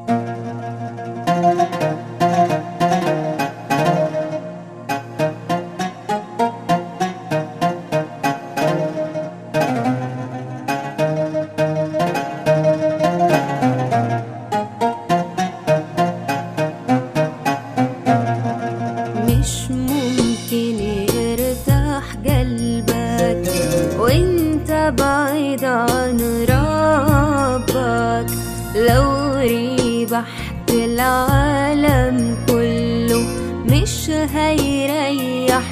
مش ممكن يرتاح قلبك وانت بعيد عن ربك لو ريبحت العالم كله مش هيريح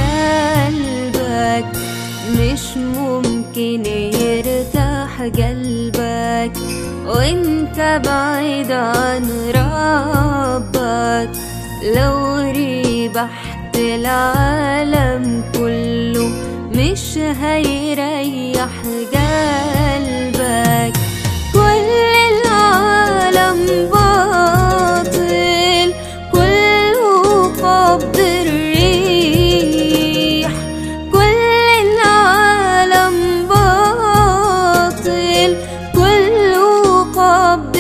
قلبك مش ممكن يرتاح قلبك وانت بعيد عن ربك لو ريبحت العالم كله مش هيريح قلبك كل العالم باطل كله قبض الريح كل العالم باطل كله قبض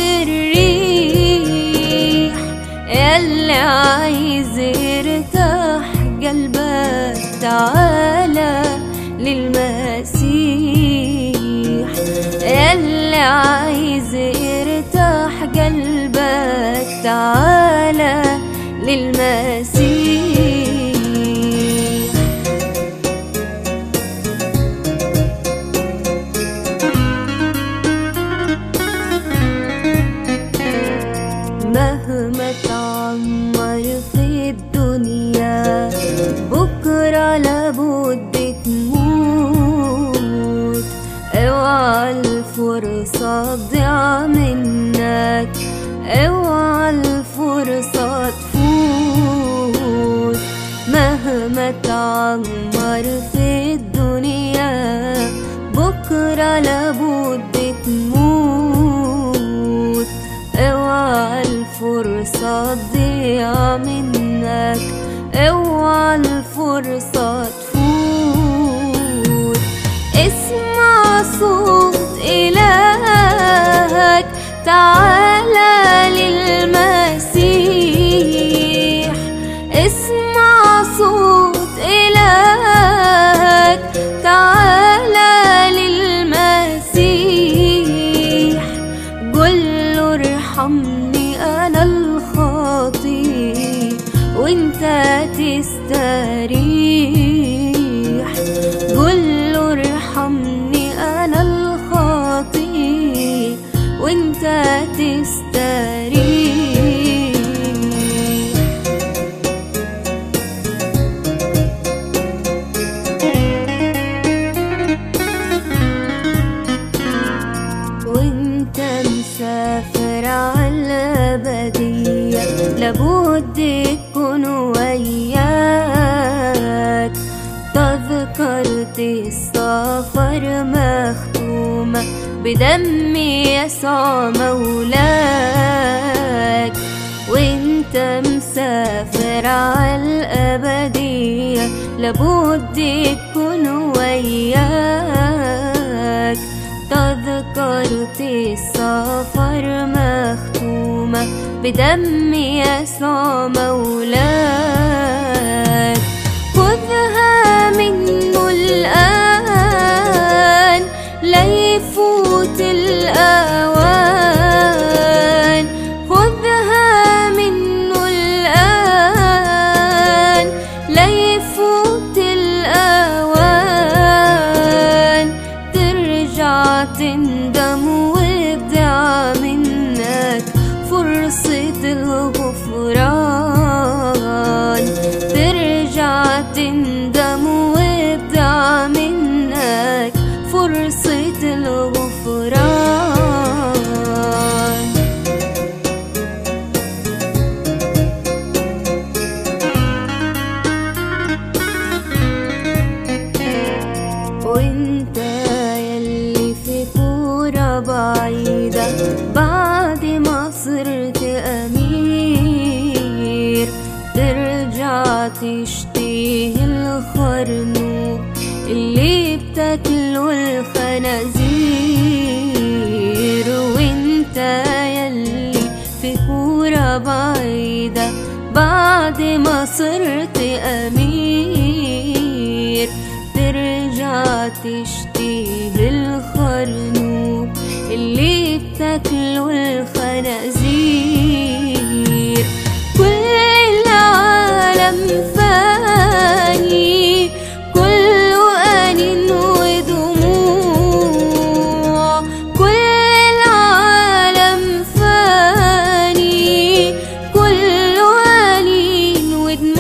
الريح ياللي عايز يرتاح قلبك تعالى للمسيح ياللي عايز يرتاح قلبك تعالى للمسيح مهما تعمر في الدنيا بكرة لابد تموت اوعى الفرصة تضيع منك اوعى الفرصة تفوت مهما تعمر في الدنيا بكرة لابد تموت اوعى الفرصة تضيع منك اوعى الفرصة تفوت اسمع صوت إلهك تعالى للمسيح اسمع صوت إلهك تعالى للمسيح قل له ارحمني انا الخاطي وانت تستريح قل له ارحمني انا الخاطي وانت تستريح وانت مسافر عالأبدية لابد تكون وياك تذكرة السفر مختومة بدم يسوع مولاك وانت مسافر عالأبدية لابد تكون وياك تذكرة السفر مختومة بدم يسوع مولاك خذها منه الآن لا يفوت الأوان خذها منه الآن لا يفوت الأوان ترجع تندم ويبدع منك فرصة الغفران ترجع تندم ويبدع منك فرصة الغفران وانت يلي في كورة بعيدة بعد ما صرت أمير ترجع تشتهي الخرنوب اللي بتاكله الخنازير وانت يلي في كده بعد ما صرت أمير ترجع تشتهي الخرنوب اللي بتاكله الخنازير كل العالم فاني كله أنين ودموع كل العالم فاني كله أنين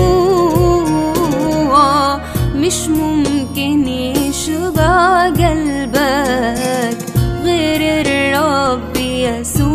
ودموع مش ممكن يشبع قلبك غير الرب يسوع